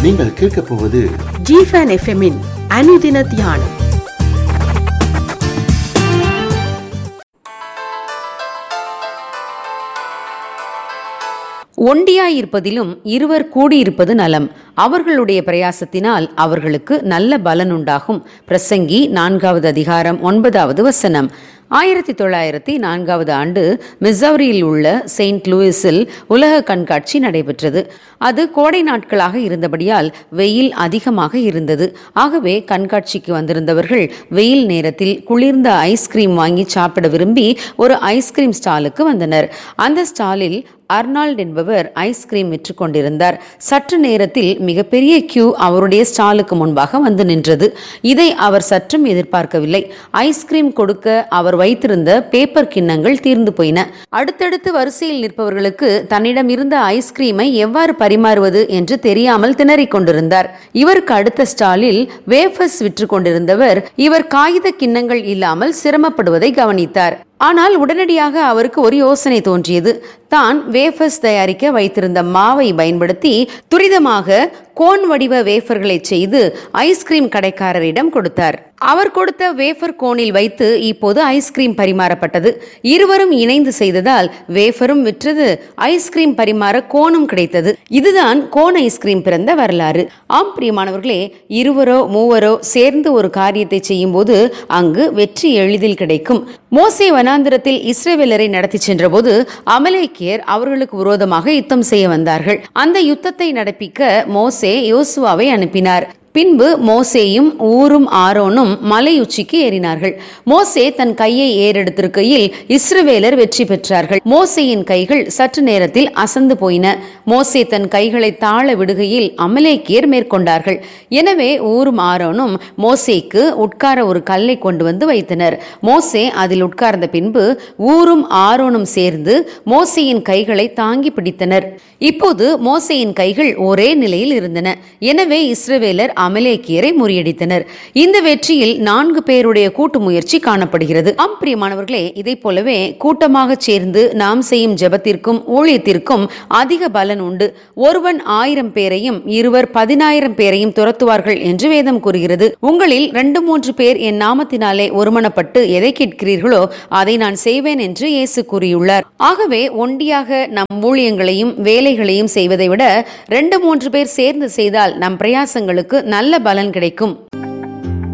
நீங்கள் கேட்கப் போவது ஜிஃபன் எஃப்எம்மின் அனுதின தியானம் ஒண்டியாயிருப்பதிலும் இருவர் கூடியிருப்பது நலம் அவர்களுடைய பிரயாசத்தினால் அவர்களுக்கு நல்ல பலன் உண்டாகும் பிரசங்கி நான்காவது அதிகாரம் ஒன்பதாவது வசனம் ஆயிரத்தி தொள்ளாயிரத்தி நான்காவது ஆண்டு மிசௌரியில் உள்ள செயின்ட் லூயிஸில் உலக கண்காட்சி நடைபெற்றது அது கோடை நாட்களாக இருந்தபடியால் வெயில் அதிகமாக இருந்தது ஆகவே கண்காட்சிக்கு வந்திருந்தவர்கள் வெயில் நேரத்தில் குளிர்ந்த ஐஸ்கிரீம் வாங்கி சாப்பிட விரும்பி ஒரு ஐஸ்கிரீம் ஸ்டாலுக்கு வந்தனர் அந்த ஸ்டாலில் அர்னால்ட் என்பவர் ஐஸ்கிரீம் விற்று கொண்டிருந்தார் சற்று நேரத்தில் மிகப்பெரிய கியூ அவருடைய ஸ்டாலுக்கு முன்பாக வந்து நின்றது இதை அவர் சற்றும் எதிர்பார்க்கவில்லை ஐஸ்கிரீம் கொடுக்க அவர் வைத்திருந்த பேப்பர் கிண்ணங்கள் தீர்ந்து போயின அடுத்தடுத்து வரிசையில் நிற்பவர்களுக்கு தன்னிடம் இருந்த ஐஸ்கிரீமை எவ்வாறு பரிமாறுவது என்று தெரியாமல் திணறிக் கொண்டிருந்தார் இவருக்கு அடுத்த ஸ்டாலில் வேஃபர்ஸ் விற்று கொண்டிருந்தவர் இவர் காகித கிண்ணங்கள் இல்லாமல் சிரமப்படுவதை கவனித்தார் ஆனால் உடனடியாக அவருக்கு ஒரு யோசனை தோன்றியது தான் வேஃபர்ஸ் தயாரிக்க வைத்திருந்த மாவை பயன்படுத்தி துரிதமாக கோன் வடிவ வேஃபர்களை செய்து ஐஸ்கிரீம் கடைக்காரரிடம் கொடுத்தார் அவர் கொடுத்த வேஃபர் கோனில் வைத்து இப்போது ஐஸ்கிரீம் பரிமாறப்பட்டது இருவரும் இணைந்து செய்ததால் வேஃபரும் விற்றது ஐஸ்கிரீம் பரிமாற கோனும் கிடைத்தது இதுதான் கோன் ஐஸ்கிரீம் பிறந்த வரலாறு ஆம் பிரியமானவர்களே இருவரோ மூவரோ சேர்ந்து ஒரு காரியத்தை செய்யும்போது அங்கு வெற்றி எளிதில் கிடைக்கும் மோசே வனாந்திரத்தில் இஸ்ரேவேலரை நடத்தி சென்றபோது அமலேக்கியர் அவர்களுக்கு விரோதமாக யுத்தம் செய்ய வந்தார்கள் அந்த யுத்தத்தை நடப்பிக்க மோசே யோசுவாவை அனுப்பினார் பின்பு மோசேயும் ஊரும் ஆரோனும் மலை உச்சிக்கு ஏறினார்கள் மோசே தன் கையை ஏறெடுத்திருக்கையில் இஸ்ரவேலர் வெற்றி பெற்றார்கள் மோசேயின் கைகள் சற்று நேரத்தில் அசந்து போயின மோசே தன் கைகளை தாழ விடுகையில் அமலேக்கியர் மேற்கொண்டார்கள் எனவே ஊரும் ஆரோனும் மோசேக்கு உட்கார ஒரு கல்லை கொண்டு வந்து வைத்தனர் மோசே அதில் உட்கார்ந்த பின்பு ஊரும் ஆரோனும் சேர்ந்து மோசேயின் கைகளை தாங்கி பிடித்தனர் இப்போது மோசேயின் கைகள் ஒரே நிலையில் இருந்தன எனவே இஸ்ரவேலர் அமலேக்கியரை முறியடித்தனர் இந்த வெற்றியில் நான்கு பேருடைய கூட்டு முயற்சி காணப்படுகிறது ஆம் பிரியமானவர்களே இதை போலவே கூட்டமாக சேர்ந்து நாம் செய்யும் ஜெபத்திற்கும் ஊழியத்திற்கும் அதிக பலன் உண்டு ஒருவன் ஆயிரம் பேரையும் இருவர் பதினாயிரம் பேரையும் துரத்துவார்கள் என்று வேதம் கூறுகிறது உங்களில் ரெண்டு மூன்று பேர் என் நாமத்தினாலே ஒருமனப்பட்டு எதை கேட்கிறீர்களோ அதை நான் செய்வேன் என்று இயேசு கூறியுள்ளார் ஆகவே ஒண்டியாக நம் ஊழியங்களையும் வேலைகளையும் செய்வதை விட ரெண்டு மூன்று பேர் சேர்ந்து செய்தால் நம் பிரயாசங்களுக்கு நல்ல பலன் கிடைக்கும்